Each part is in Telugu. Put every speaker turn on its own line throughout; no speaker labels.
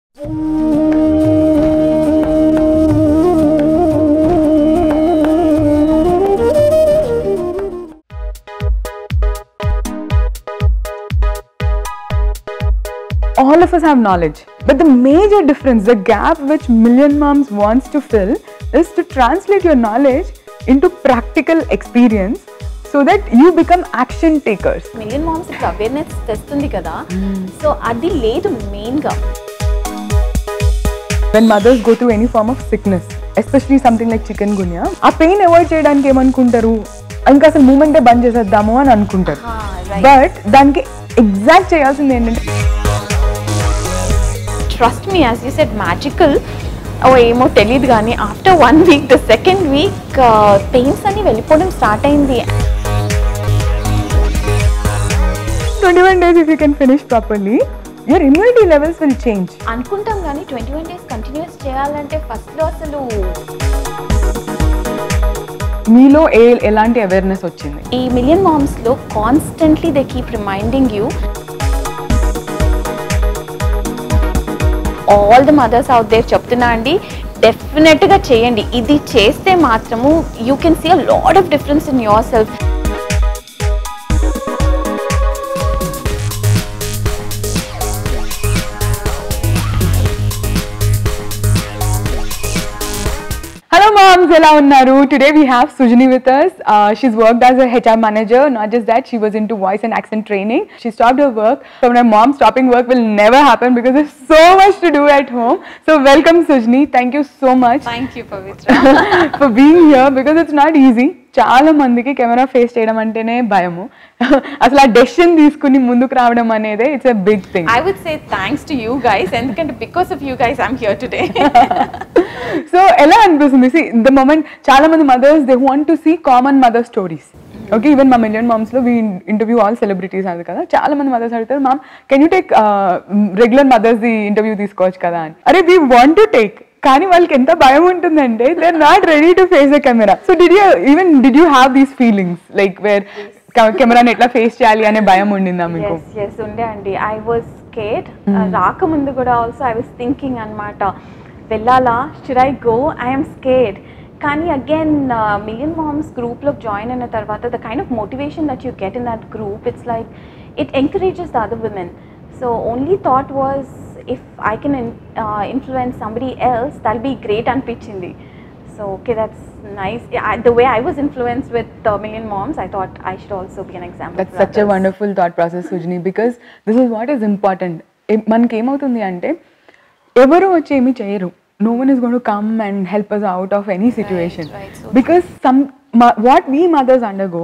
all of us have knowledge but the major difference the gap which million moms wants to fill is to translate your knowledge into practical experience so that you become action takers
million moms ఇప్పుడు అవేర్నెస్ తెస్తుంది కదా సో అది లేదు మెయిన్గా
when mothers go through any form of sickness especially something like chicken gunya ఆ పెయిన్ అవాయిడ్ చేయడానికి ఏమనుకుంటారు ఇంకా అసలు మూమెంటే బంద్ చేసేద్దాము అని అనుకుంటారు బట్ దానికి ఎగ్జాక్ట్ చేయాల్సింది ఏంటంటే
trust me as you set magical ఓ ఏమో తెలియదు కానీ after one week the second week pains అన్ని వెళ్ళిపోవడం స్టార్ట్ అయింది
twenty one days if you can finish properly your immunity levels will change
అనుకుంటాం కానీ ట్వంటీ వన్ డేస్ కంటిన్యూస్ చేయాలంటే ఫస్ట్లో అసలు
మీలో ఏ ఎలాంటి అవేర్నెస్ వచ్చింది
ఈ మిలియన్ మామ్స్లో constantly they keep reminding you all the mothers out there చెప్తున్నా అండి డెఫినెట్గా చేయండి ఇది చేస్తే మాత్రము you can see a lot of difference in your yourself
hello moms ఎలా ఉన్నారు today we have Sujani with us she's work as a H R manager not just that she was into voice and accent training she stop her work so my mom stopping work will never happen because is so much to do at home so welcome Sujani thank you so much
thank you Pavitra
for being here because it's not easy చాలా మందికి కెమెరా ఫేస్ చేయడం అంటేనే భయము అసలు ఆ డెసిషన్ తీసుకుని ముందుకు రావడం అనేది it's a big thing
I would say thanks to you guys ఎందుకంటే because of you guys I'm here today
so ఎలా అనిపిస్తుంది సి ద మొమెంట్ చాలా మంది mothers they want to see common mother stories okay even మా మిలియన్ మామ్స్ లో వీ ఇంటర్వ్యూ ఆల్ సెలబ్రిటీస్ అది కదా చాలా మంది మదర్స్ అడుగుతారు mom can you take regular mothers the interview తీసుకోవచ్చు కదా అని అరే వీ వాంట్ టు టేక్ కానీ వాళ్ళకి ఎంత భయం ఉంటుందంటే they are not ready to face the camera so did you even did you have these feelings like where కెమెరాని ఎట్లా ఫేస్ చేయాలి అనే భయం ఉండిందా మీకు
ఎస్ ఎస్ ఉండే అండి ఐ వాజ్ స్కేట్ రాకముందు కూడా ఆల్సో ఐ వాజ్ థింకింగ్ అనమాట వెళ్ళాలా should I go I'm scared కానీ అగైన్ మిలియన్ మామ్స్ గ్రూప్లో జాయిన్ అయిన తర్వాత the kind of motivation that you get in that group it's like it encourages the other women so only thought was if I can influence somebody else that'll be great అనిపించింది So okay, that's nice. Yeah, I, the way I was influenced with uh, Million Moms, I thought I should also be an example.
That's
for
such a
others.
Wonderful thought process Sujani because this is what is important మనకి ఏమవుతుంది అంటే ఎవరు వచ్చి ఏమి చేయరు no one is gonna come and help us out of any situation
right, so
because some what we mothers undergo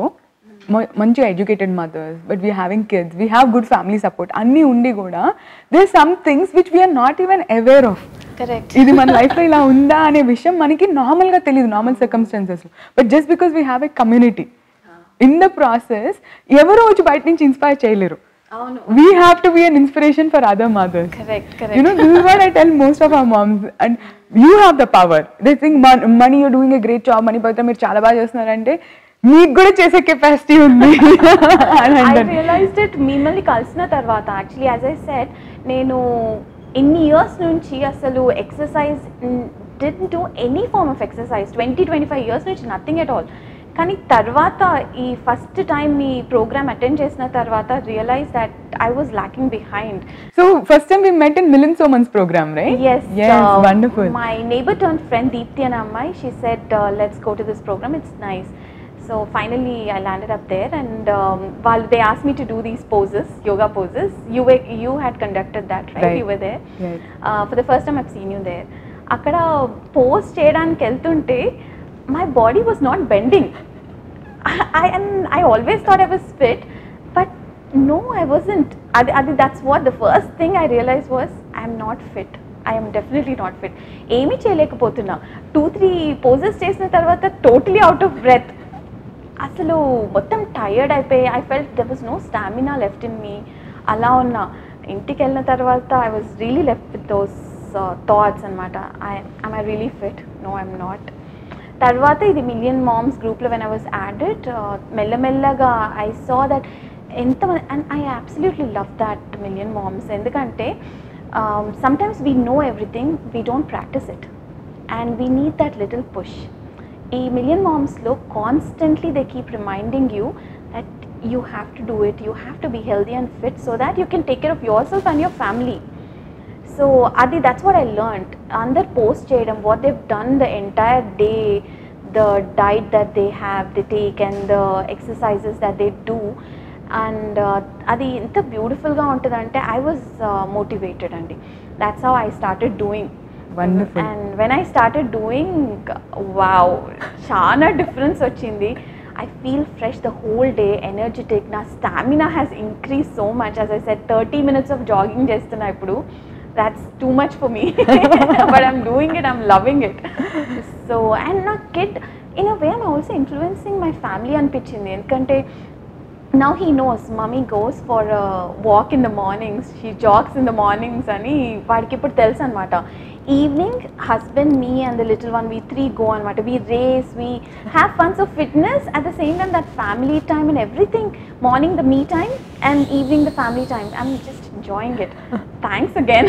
మంచి educated mothers but we having kids we have good family support అన్నీ ఉండి కూడా they some things which we're not even aware of
Correct.
ఇది మన లైఫ్లో ఇలా ఉందా అనే విషయం మనకి నార్మల్గా తెలియదు normal circumstances but just because we have a community in the process ఎవరో వచ్చి బయట నుంచి ఇన్స్పైర్ చేయలేరు
అవును.
We have to be an inspiration for other mothers
Correct,
You
correct.
know, this is what I tell most of our moms. And you have the power. They think, "Mon- money, you're doing a great job, money Pavitra మీరు చాలా బాగా చేస్తున్నారంటే మీకు కూడా చేసే కెపాసిటీ ఉంది అని
I
అంటారు
realized it మిమ్మల్ని కలిసిన తర్వాత యాక్చువల్లీ యాజ్ ఐ సెట్ నేను ఇన్ని ఇయర్స్ నుంచి అసలు exercise did do any form of exercise twenty twenty five years నుంచి నథింగ్ ఎట్ ఆల్ కానీ తర్వాత ఈ ఫస్ట్ టైం మీ ప్రోగ్రామ్ అటెండ్ చేసిన తర్వాత realize that I was lacking behind
so first time we met in million moms program right
Yes,
yes
uh,
wonderful
My neighbor turned friend Deepthi and Ammai, she said, uh, let's go to this program, it's nice. So finally, I landed up there, and um, while they asked me to do these poses, yoga poses, you were you had conducted that, right?
Right.
You were there.
Right.
Uh, for the first time, I've seen you there. అక్కడ పోస్ట్ చేయడానికి వెళ్తుంటే my body was not bending I and I always thought I was fit, but no, I wasn't. Adi, Adi, that's what the first thing I realized was I'm not fit. I am definitely not fit. ఏమీ చేయలేకపోతున్నా టూ త్రీ పోజెస్ చేసిన తర్వాత టోటలీ అవుట్ ఆఫ్ బ్రెత్ అసలు మొత్తం టైర్డ్ అయిపోయి I felt there was no stamina left in me అలా ఉన్నా ఇంటికి వెళ్ళిన తర్వాత I was really left with those thoughts అనమాట I I'm I really fit no I'm not తర్వాత ఇది మిలియన్ మామ్స్ గ్రూప్లో వెన్ ఐ వాజ్ యాడెడ్ మెల్లమెల్లగా ఐ సా దట్ ఎంత and I absolutely love that million moms ఎందుకంటే um, sometimes we know everything, we don't practice it. And we need that little push. ఈ మిలియన్ మామ్స్లో constantly they keep reminding you that you have to do it you have to be healthy and fit so that you can take care of yourself and your family so అది దట్స్ వాట్ ఐ లర్న్ అందరు పోస్ట్ చేయడం what they've done the entire day the diet that they have they take and the exercises that they do and అది ఎంత బ్యూటిఫుల్గా ఉంటుందంటే ఐ వాజ్ మోటివేటెడ్ అండి that's how I started doing
Wonderful.
And when I started doing wow చాలా డిఫరెన్స్ వచ్చింది I feel fresh the whole day energetic నా stamina has increase so much as I said thirty minutes of jogging చేస్తున్నా ఇప్పుడు that's too much for me but I'm doing it I'm loving it so and నా kid in a way I'm also influencing my family అనిపించింది ఎందుకంటే now he knows mummy goes for a walk in the mornings she jogs in the mornings అని వాడికి ఇప్పుడు తెలుసు అనమాట evening husband me and the little one we three go అనమాట we race we have funs of fitness at the same time that family time and everything morning the me time and evening the family time I'm just enjoying it thanks again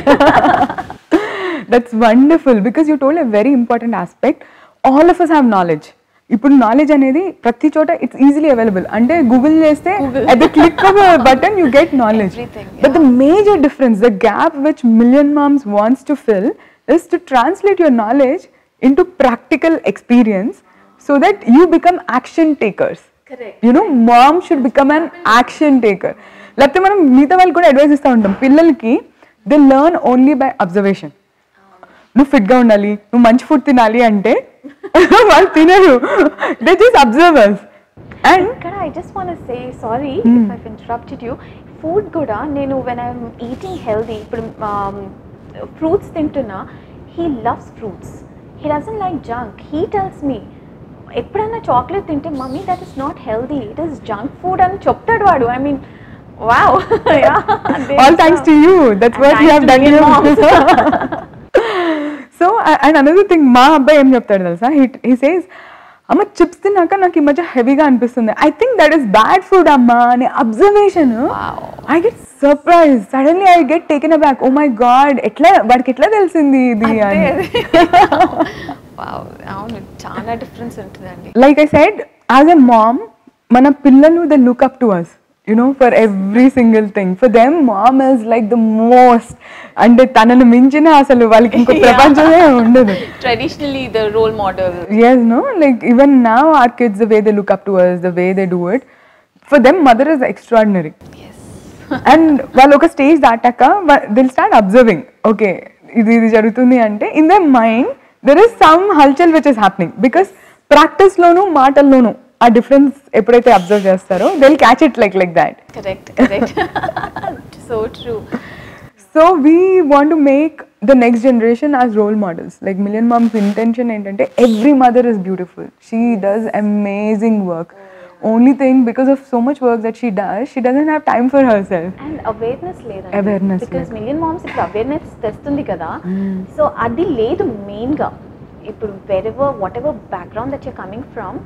that's wonderful because you told a very important aspect all of us have knowledge ఇప్పుడు నాలెడ్జ్ అనేది ప్రతి చోట ఇట్స్ ఈజీలీ అవైలబుల్ అంటే గూగుల్ చేస్తే at the click of button you get knowledge
Everything,
but the major difference the gap which million moms wants to fill is to translate your knowledge into practical experience so that you become action takers
Correct.
You know mom should become an action taker లేకపోతే మనం మిగతా వాళ్ళు కూడా అడ్వైస్ ఇస్తూ ఉంటాం పిల్లలకి they learn only by observation నువ్వు ఫిట్గా ఉండాలి నువ్వు మంచి ఫుడ్ తినాలి అంటే వాళ్ళు తినరు దే జస్ట్ అబ్జర్వర్స్ అండ్
ఇక్కడ I just want say sorry if I interrupted you food కూడా నేను వెన్ ఐఎమ్ ఈటింగ్ హెల్దీ ఇప్పుడు ఫ్రూట్స్ తింటున్నా he loves fruits he doesn't like junk he tells me ఎప్పుడైనా చాక్లెట్ తింటే mummy that is not healthy it is junk food అని చెప్తాడు వాడు I mean wow
all thanks to you that's what you have done so and another thing మా అబ్బాయి ఏం చెప్తాడు తెలుసా హీ సేస్ అమ్మ చిప్స్ తిన్నాక నాకు ఈ మధ్య హెవీగా అనిపిస్తుంది I think that is bad food అమ్మా అనే observation I get surprise suddenly I get taken aback oh my God ఎట్లా వాడికి ఎట్లా తెలిసింది ఇది అని
అవును చాలా డిఫరెన్స్ ఉంటుందండి
like I said as a mom మన పిల్లలు the look up to us you know for every single thing for them mom is like the most అంటే తనను మించిన అసలు వాళ్ళకి ఇంకో ప్రపంచమే ఉండదు
traditionally the role model
yes no like even now our kids the way they look up to us the way they do it for them mother is extraordinary and వాళ్ళు ఒక స్టేజ్ దాటాక దిల్ స్టార్ట్ అబ్జర్వింగ్ ఓకే ఇది ఇది జరుగుతుంది అంటే in the mind there is some హల్చల్ విచ్ ఇస్ హ్యాపెనింగ్ బికాస్ ప్రాక్టీస్లోను మాటల్లోను ఆ డిఫరెన్స్ ఎప్పుడైతే అబ్జర్వ్ చేస్తారో they'll catch it like like that
correct correct so true
so we want to make the next generation as role models like million moms intention ఏంటంటే every mother is beautiful she does amazing work only thing because of so much work that she does she doesn't have time for herself
and awareness లేదండి
Awareness
బికాస్ మిలియన్ మామ్స్ ఇప్పుడు అవేర్నెస్ తెస్తుంది కదా సో అది లేదు మెయిన్గా ఇప్పుడు wherever whatever background that you're coming from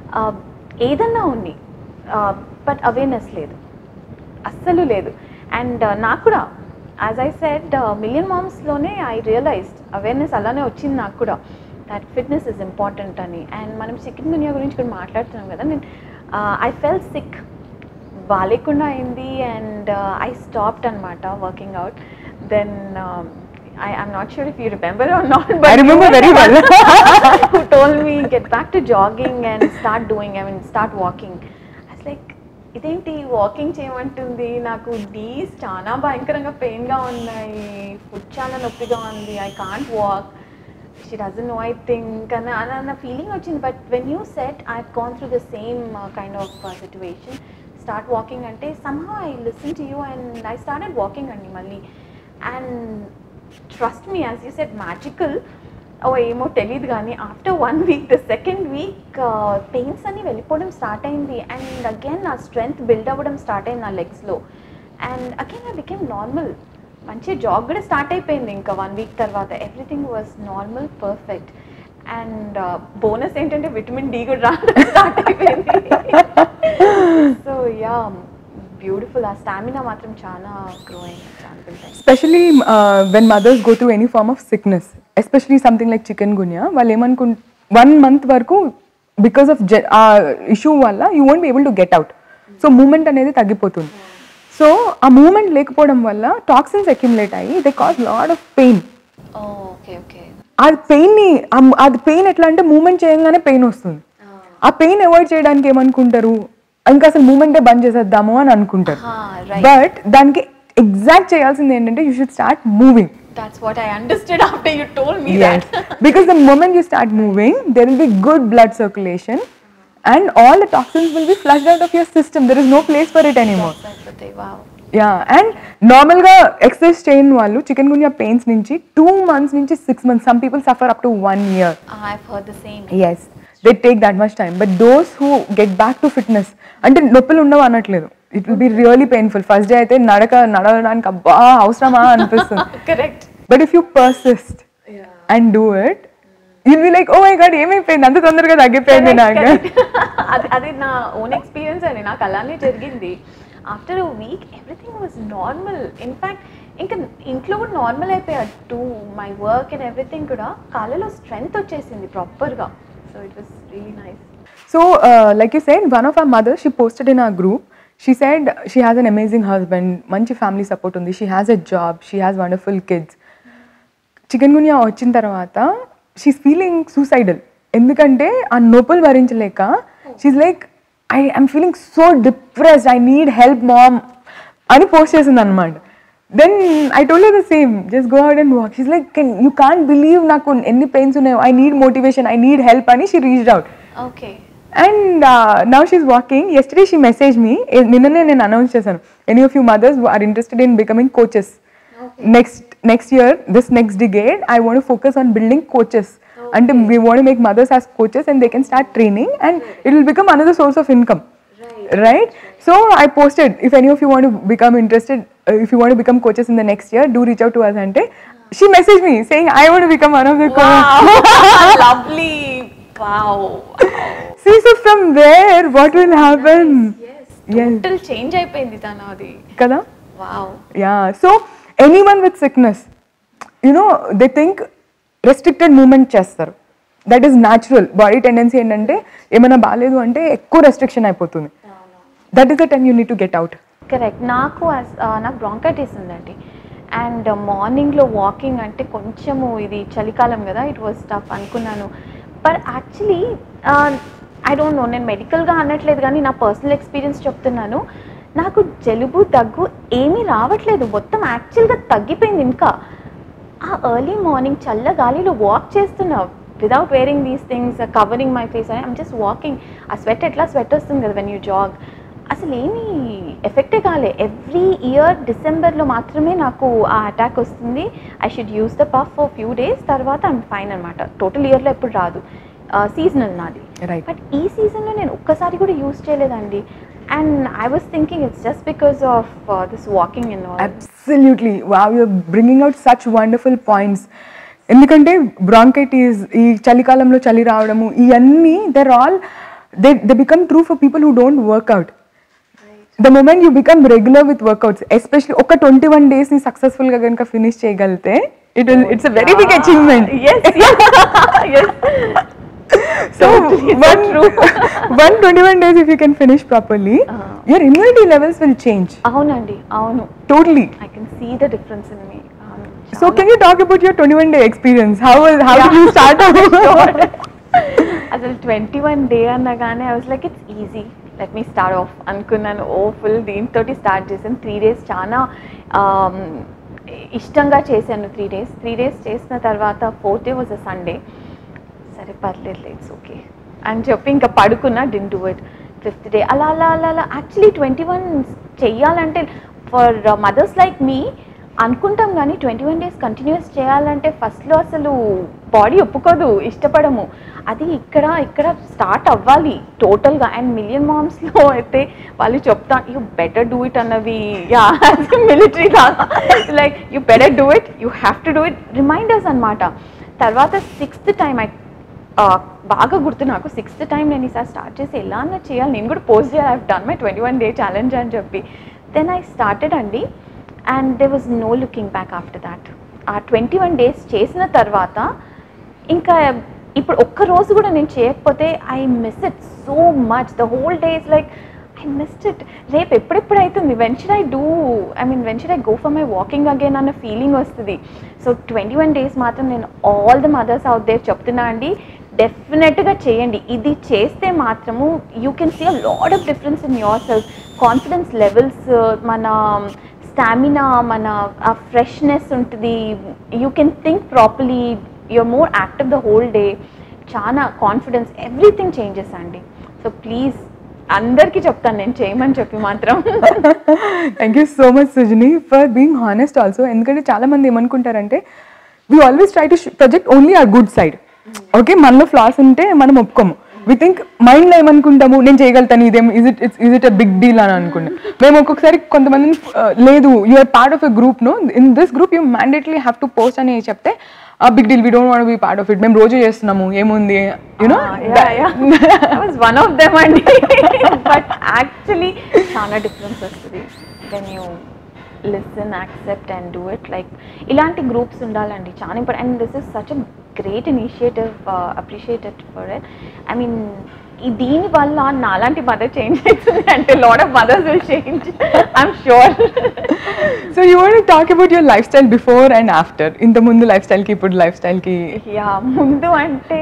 ఏదన్నా ఉంది బట్ అవేర్నెస్ లేదు అస్సలు లేదు అండ్ నాకు కూడా యాజ్ ఐ సెడ్ మిలియన్ మామ్స్లోనే ఐ రియలైజ్డ్ అవేర్నెస్ అలానే వచ్చింది నాకు కూడా దట్ ఫిట్నెస్ ఇస్ ఇంపార్టెంట్ అని అండ్ మనం చికెన్ గునియా గురించి కూడా మాట్లాడుతున్నాం కదా నేను ఐ ఫెల్ సిక్ బాగాలేకుండా అయింది అండ్ ఐ స్టాప్డ్ అనమాట working out then I, I'm not sure if you remember or not, but
I remember
you were
very
the
well.
one who told me get back to jogging and start doing. I mean, start walking. I was like, ఇదేంటి వాకింగ్ చేయమంటుంది నాకు డీస్ చాలా భయంకరంగా పెయిన్గా ఉన్నాయి ఫుడ్ చాలా నొప్పిగా ఉంది I can't walk she doesn't know I think అని అని అన్న ఫీలింగ్ వచ్చింది but when you said I gone through the same kind of situation start walking అంటే somehow I listen to you and I started walking అండి మళ్ళీ and trust me as you set magical ఓ ఏమో తెలియదు కానీ after one week the second week pains అన్ని వెళ్ళిపోవడం స్టార్ట్ అయింది అండ్ అగైన్ నా స్ట్రెంగ్త్ బిల్డ్ అవ్వడం స్టార్ట్ అయింది నా లెగ్స్లో and again I became normal మంచి జాగ్ కూడా స్టార్ట్ అయిపోయింది ఇంకా వన్ వీక్ తర్వాత everything was normal perfect and bonus ఏంటంటే విటమిన్ డి కూడా రావడం స్టార్ట్ అయిపోయింది సో యా బ్యూటిఫుల్ ఆ స్టామినా మాత్రం చాలా గ్రో అయింది చాలా build అయింది
especially uh, when mothers go through any form of sickness especially something like chikungunya వాళ్ళు ఏమనుకు వన్ మంత్ వరకు బికాస్ ఆఫ్ ఆ ఇష్యూ వల్ల you won't be able to get out so movement అనేది తగ్గిపోతుంది సో ఆ మూమెంట్ లేకపోవడం వల్ల టాక్సిన్స్ అక్యుములేట్ అయ్యి they cause lot of pain
okay okay
ఆ పెయిన్ని అది పెయిన్ ఎట్లా అంటే మూమెంట్ చేయగానే పెయిన్ వస్తుంది ఆ పెయిన్ అవాయిడ్ చేయడానికి ఏమనుకుంటారు ఇంకా అసలు మూమెంటే బంద్ చేసేద్దాము అని అనుకుంటారు
రైట్
బట్ దానికి ఎగ్జాక్ట్ చేయాల్సింది ఏంటంటే you should start moving
that's what I understood after you told me
yes because the moment you start moving there will be good blood circulation and all the toxins will be flushed out of your system there is no place for it anymore
that wow
yeah and నార్మల్గా ఎక్సర్సైజ్ చేయని వాళ్ళు చికెన్ గున్యా పెయిన్స్ నుంచి టూ మంత్స్ నుంచి six months some people suffer up to one year
I heard the same
yes they take that much time but those who get back to fitness అంటే నొప్పులు ఉండవు అనట్లేదు it will be really painful first day అయితే నడక నడవడానికి అబ్బా అవసరమా అనిపిస్తుంది
correct
but if you persist and do it you'll be like oh my God ఏమైపోయింది అంత తొందరగా తగ్గిపోయింది నాకు
అది అది నా ఓన్ ఎక్స్పీరియన్స్ అండి నాకు అలానే జరిగింది after a week everything was normal in fact ఇంకా ఇంట్లో కూడా నార్మల్ అయిపోయాడు to my work and everything కూడా కాళ్ళలో స్ట్రెంగ్త్ వచ్చేసింది ప్రాపర్గా so it was really nice
So, uh, like you said, one of our mothers, she posted in our group. She said she has an amazing husband, manchi family support ఉంది. She has a job. She has wonderful kids. Chikungunya వచ్చిన తర్వాత షీస్ ఫీలింగ్ సూసైడల్ ఎందుకంటే ఆ నొప్పులు భరించలేక she's like I I'm feeling so depressed I need help mom అని పోస్ట్ చేసింది అనమాట then I told the same just go out and walk she's like can you can't believe నాకు ఎన్ని పెయిన్స్ ఉన్నాయో I need motivation I need help అని she reached out
okay
and now she's walking yesterday she message me నిన్ననే నేను అనౌన్స్ చేశాను any of you mothers are interested in becoming coaches next next year this next decade I want focus on building coaches అంటే we want make mothers as coaches and they can start training and it will become another source of income right so i posted if any of you want to become interested uh, if you want to become coaches in the next year do reach out to us ante she messaged me saying i want to become one of the coaches
lovely wow
see so from there what will happen yes
total change అయిపోయింది తను అది
kada
wow
yeah so anyone with sickness you know they think restricted movement చేస్తారు that is natural body tendency ఏంటంటే ఏమైనా బాగాలేదు అంటే ఎక్కువ రెస్ట్రిక్షన్ అయిపోతుంది that is the time you need to get out
correct నాకు as- ఆ, నాకు బ్రాంకైటిస్ ఉందండి అండ్ మార్నింగ్లో వాకింగ్ అంటే కొంచెము ఇది చలికాలం కదా ఇట్ వాజ్ టఫ్ అనుకున్నాను but actually I don't know నేను మెడికల్గా అనట్లేదు కానీ నా పర్సనల్ ఎక్స్పీరియన్స్ చెప్తున్నాను నాకు జలుబు దగ్గు ఏమీ రావట్లేదు మొత్తం యాక్చువల్గా తగ్గిపోయింది ఇంకా ఆ ఎర్లీ మార్నింగ్ చల్ల గాలిలో వాక్ చేస్తున్నా without wearing these things covering my face I'm just walking ఆ స్వెట్ ఎట్లా స్వెట్ వస్తుంది కదా వెన్ యూ జాగ్ అసలు ఏమీ ఎఫెక్టే కాలే ఎవ్రీ ఇయర్ డిసెంబర్లో మాత్రమే నాకు ఆ అటాక్ వస్తుంది I should use the puff for few days తర్వాత ఐమ్ ఫైన్ అనమాట టోటల్ ఇయర్లో ఎప్పుడు రాదు సీజనల్ నాది
రైట్
బట్ ఈ సీజన్లో నేను ఒక్కసారి కూడా యూస్ చేయలేదండి and I was thinking it's just because of this walking in
absolutely wow you're bringing out such wonderful points ఎందుకంటే బ్రాంకైటిస్ ఈ చలికాలంలో చలి రావడము ఇవన్నీ there all they they become true for people who don't workout the moment you become regular with workouts especially ఒక ట్వంటీ వన్ డేస్ని సక్సెస్ఫుల్గా కనుక ఫినిష్ చేయగలిగితే it will it's a very big achievement
yes yes
So
Totally, so
one,
true.
one 21 days if you can finish properly,
Uh.
your immunity levels will change
అవునండి అవును
totally.
I can see the difference in me
So can you talk about your 21 day experience? How was how did you start out?
అసలు ట్వంటీ వన్ డే అనగానే I was like it's easy let me start off అనుకున్నాను ఓ ఫుల్ దీంతో స్టార్ట్ చేశాను త్రీ డేస్ చాలా um, ఇష్టంగా చేశాను త్రీ డేస్ త్రీ డేస్ చేసిన తర్వాత fourth day was a Sunday సరే పర్లేదు ఇట్స్ ఓకే అని చెప్పి ఇంకా పడుకున్నా didn't do it fifth day అలా అలా అలా అలా యాక్చువల్లీ ట్వంటీ వన్ చెయ్యాలంటే ఫర్ మదర్స్ లైక్ మీ అనుకుంటాం కానీ ట్వంటీ వన్ డేస్ కంటిన్యూస్ చేయాలంటే ఫస్ట్లో అసలు బాడీ ఒప్పుకోదు ఇష్టపడము అది ఇక్కడ ఇక్కడ స్టార్ట్ అవ్వాలి టోటల్గా అండ్ మిలియన్ మామ్స్లో అయితే వాళ్ళు చెప్తా యూ బెటర్ డూ ఇట్ అన్నవి యా మిలిటరీ లాగా like you better do it you have to do it reminders అనమాట తర్వాత సిక్స్త్ టైం ఐ ఆ, బాగా గుర్తు నాకు సిక్స్త్ టైం నేను ఈసారి స్టార్ట్ చేసి ఎలా అన్నా చేయాలి నేను కూడా పోస్ట్ చేయాలి I done my twenty one day challenge అని చెప్పి దెన్ ఐ స్టార్టెడ్ అండి and they was no looking back after that ఆ ట్వంటీ వన్ డేస్ చేసిన తర్వాత ఇంకా ఇప్పుడు ఒక్క రోజు కూడా నేను చేయకపోతే I miss it so much the whole days like I missed it రేపు ఎప్పుడెప్పుడు అవుతుంది when should I do I mean when should I go for my walking again అన్న ఫీలింగ్ వస్తుంది సో ట్వంటీ వన్ డేస్ మాత్రం నేను all the mothers out there చెప్తున్నా అండి డెఫినెట్గా చేయండి ఇది చేస్తే మాత్రము you can see a lot of difference in your self confidence levels మన స్టామినా మన ఆ ఫ్రెష్నెస్ ఉంటుంది you can think properly you're more active the whole day చాలా కాన్ఫిడెన్స్ ఎవ్రీథింగ్ చేంజెస్ అండి సో ప్లీజ్ అందరికీ చెప్తాను నేను చేయమని చెప్పి మాత్రం
thank you so much Sujani for being honest also ఎందుకంటే చాలా మంది ఏమనుకుంటారంటే we always try to project only our good side okay మనలో ఫ్లాస్ ఉంటే మనం ఒప్పుకోము వి థింక్ మైండ్లో ఏమనుకుంటాము నేను చేయగలుగుతాను ఇదేం is it it's is it a big deal అని అనుకుంటాం మేము ఒక్కొక్కసారి కొంతమంది లేదు you are part of a group no in this group you mandatorily have to post అని చెప్తే big deal we don't want be part of it మేము రోజు చేస్తున్నాము ఏముంది you know
was one of them అండి బట్ యాక్చువల్లీ చాలా డిఫరెన్స్ వస్తుంది then you listen accept and do it like ఇలాంటి గ్రూప్స్ ఉండాలండి చాలా important and this is such a great initiative appreciated for it I mean ఈ దీని వల్ల నాలాంటి మదర్ చేంజ్ అవుతుంది అంటే lot of mothers will change I'm sure
so you want talk about your life style before and after ఇంత ముందు లైఫ్ స్టైల్కి ఇప్పుడు లైఫ్ స్టైల్కి
యా ముందు అంటే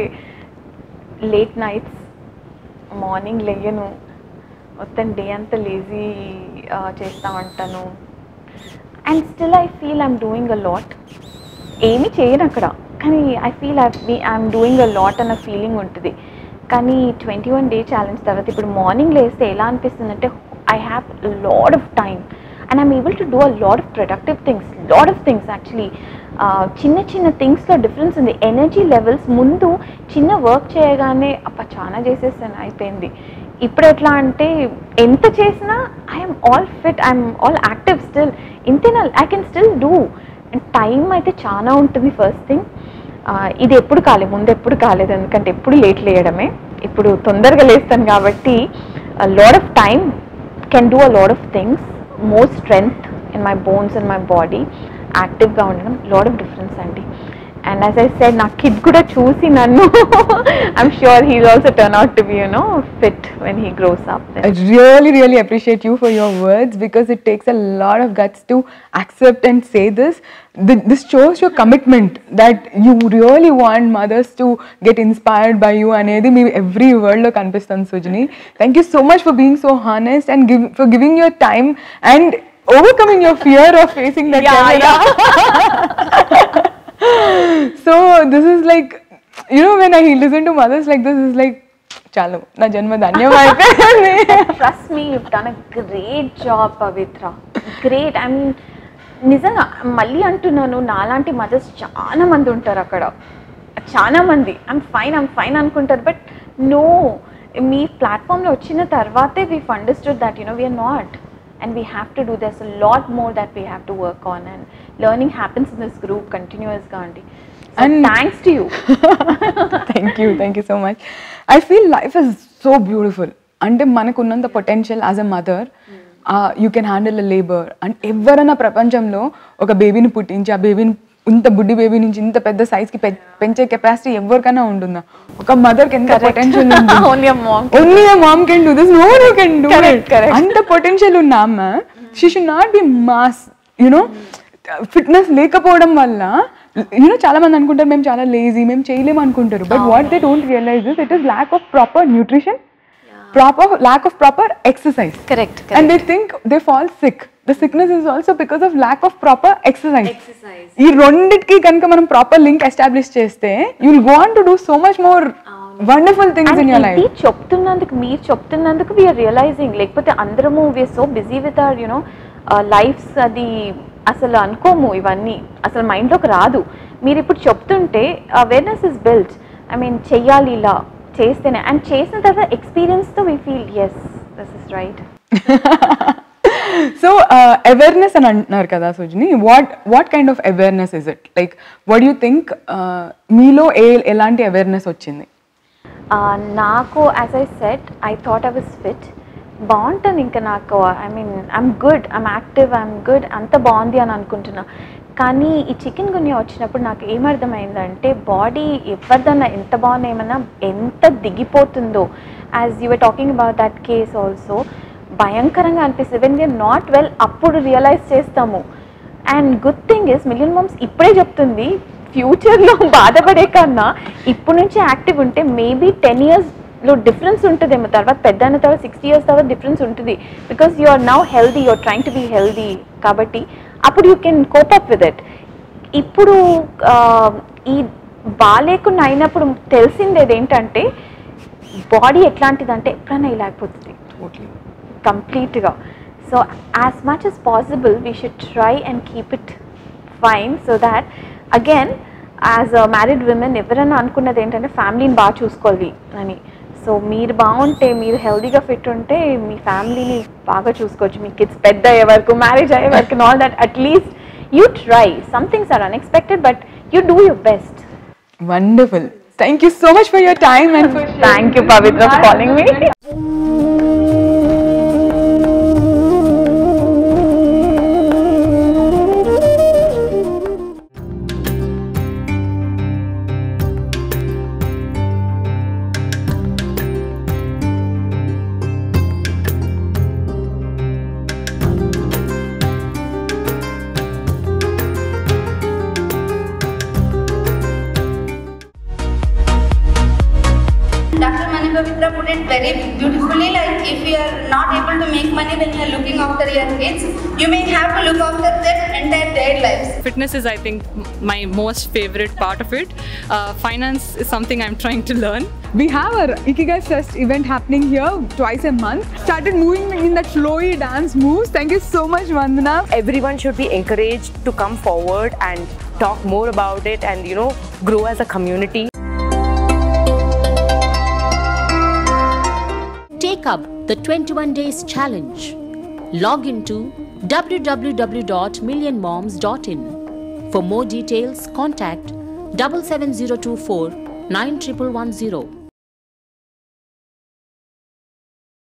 లేట్ నైట్స్ మార్నింగ్ లేయను మొత్తం డే అంతా లేజీ చేస్తూ ఉంటాను and still I feel I'm doing a lot ఏమీ చేయను అక్కడ కానీ I feel I I'm doing a lot అన్న ఫీలింగ్ ఉంటుంది కానీ ట్వంటీ వన్ డే ఛాలెంజ్ తర్వాత ఇప్పుడు మార్నింగ్ లేస్తే ఎలా అనిపిస్తుంది అంటే I have lot of time and I'm able to do a lot of productive things lot of things actually చిన్న చిన్న థింగ్స్లో డిఫరెన్స్ ఉంది ఎనర్జీ లెవెల్స్ ముందు చిన్న వర్క్ చేయగానే అప్ప చాలా చేసేసాను అయిపోయింది ఇప్పుడు ఎట్లా అంటే ఎంత చేసినా I'm all fit I'm all active still ఇంతేనా I can still do and time అయితే చాలా ఉంటుంది ఫస్ట్ థింగ్ ఇది ఎప్పుడు కాలేదు ముందు ఎప్పుడు కాలేదు ఎందుకంటే ఎప్పుడు లేట్ లేయడమే ఇప్పుడు తొందరగా లేస్తాను కాబట్టి lot of time can do a lot of things more strength in my bones in my body యాక్టివ్గా ఉండడం లాడ్ ఆఫ్ డిఫరెన్స్ అండి అండ్ యాజ్ ఐ సెడ్ నా కిడ్ కూడా చూసి నన్ను I'm sure he also turn out to be you know fit when he grows up
I really, really appreciate you for your words because it takes a lot of guts to accept and say this. Th- This shows your commitment that you really want mothers to get inspired by you అనేది మీ ఎవ్రీ వర్డ్లో కనిపిస్తుంది Sujani thank you so much for being so honest and give for giving your time and overcoming your fear of facing that so this is like you know when I listen to mothers like this is like చాలు నా జన్మ ధన్యం అయిపోయింది
trust me you done a great job Pavitra great I mean నిజంగా మళ్ళీ అంటున్నాను నాలాంటి మదర్స్ చాలా మంది ఉంటారు అక్కడ చాలా మంది ఐమ్ ఫైన్ ఐమ్ ఫైన్ అనుకుంటారు బట్ నో మీ ప్లాట్ఫామ్లో వచ్చిన తర్వాతే we understood that you know we're not and we have to do this lot more that we have to work on and learning happens in this group కంటిన్యూస్గా అండి అండ్
And-
thanks to you
thank you thank you so much I feel life is so beautiful అంటే మనకున్నంత potential as a mother you can handle a labour and ఎవరైనా ప్రపంచంలో ఒక బేబీని పుట్టించి ఆ బేబీని ఇంత బుడ్డి బేబీ నుంచి ఇంత పెద్ద సైజ్కి పెంచే కెపాసిటీ ఎవరికైనా ఉంటుందా ఒక మదర్కి ఎంత potential
Only a mom
only a mom can do this no you can do
Correct, correct.
అంత పొటెన్షియల్ ఉన్న అమ్మ she should not be mass you know fitness లేకపోవడం వల్ల యూనో చాలా మంది అనుకుంటారు మేము చాలా లేజీ మేము చేయలేము అనుకుంటారు but what they don't realize is it is lack of proper nutrition proper lack of proper exercise
correct
and they think they fall sick the sickness is also because of lack of proper exercise ఈ రెండిటికి కనుక మనం ప్రాపర్ లింక్ ఎస్టాబ్లిష్ చేస్తే you will want to do so much more wonderful things in your life
ఇది చెప్తున్నందుకు మీరు చెప్తున్నందుకు వీఆర్ రియలైజింగ్ లేకపోతే అందరము we're so busy with our you know lifes అది అసలు అనుకోము ఇవన్నీ అసలు మైండ్లోకి రాదు మీరు ఇప్పుడు చెప్తుంటే awareness is build I mean చెయ్యాలి ఇలా చేస్తేనే అండ్ చేసిన తర్వాత ఎక్స్పీరియన్స్తో we feel yes this is right
so awareness అని అంటున్నారు కదా Sujani what what kind of awareness is it like would you think మీలో ఏ ఎలాంటి అవేర్నెస్ వచ్చింది
నాకు as I said I thought I was fit బాగుంటుంది ఇంకా నాకు I mean I'm good I'm active I'm good అంత బాగుంది అని అనుకుంటున్నా కానీ ఈ చికెన్ గున్యా వచ్చినప్పుడు నాకు ఏమర్థమైందంటే బాడీ ఎవరిదన్నా ఎంత బాగున్నా ఏమన్నా ఎంత దిగిపోతుందో as your talking about that case also భయంకరంగా అనిపిస్తుంది వెన్ వీఆర్ నాట్ వెల్ అప్పుడు రియలైజ్ చేస్తాము and good thing is million moms ఇప్పుడే చెప్తుంది ఫ్యూచర్లో బాధపడే కన్నా ఇప్పుడు నుంచి యాక్టివ్ ఉంటే మేబీ టెన్ ఇయర్స్లో డిఫరెన్స్ ఉంటుందేమో తర్వాత పెద్ద అయిన తర్వాత సిక్స్టీ ఇయర్స్ తర్వాత డిఫరెన్స్ ఉంటుంది because you are now healthy you're trying to be healthy కాబట్టి అప్పుడు you can cope up with it ఇప్పుడు ఆ, ఈ బాగాలేకుండా అయినప్పుడు తెలిసిందేది ఏంటంటే బాడీ ఎట్లాంటిదంటే ఎప్పుడైనా ఇలా అయిపోతుంది కంప్లీట్గా so as much as possible we should try and keep it fine so that again as a married women ఎవరైనా అనుకున్నది ఏంటంటే ఫ్యామిలీని బాగా చూసుకోవాలి అని సో మీరు బాగుంటే మీరు హెల్దీగా ఫిట్ ఉంటే మీ ఫ్యామిలీని బాగా చూసుకోవచ్చు మీ కిడ్స్ పెద్ద అయ్యే వరకు మ్యారేజ్ అయ్యే వరకు all that at least you try some things are unexpected but you do your best
Wonderful. Thank you so much for your time and for
thank you Pavitra for calling మీ
Dr. Mani Pavitra put it very beautifully like if you are not able to make money when you are looking after your kids, you may have to look after their entire their lives.
Fitness is, I think, m- my most favorite part of it. Uh, finance is something I'm trying to learn.
We have our Ikigai Fest event happening here twice a month. Started moving in that flowy dance moves. Thank you so much, Vandana.
everyone should be encouraged to come forward and talk more about it and you know grow as a community
Take up the 21 days challenge. Log into www.millionmoms.in. For more details, contact 77024 9110.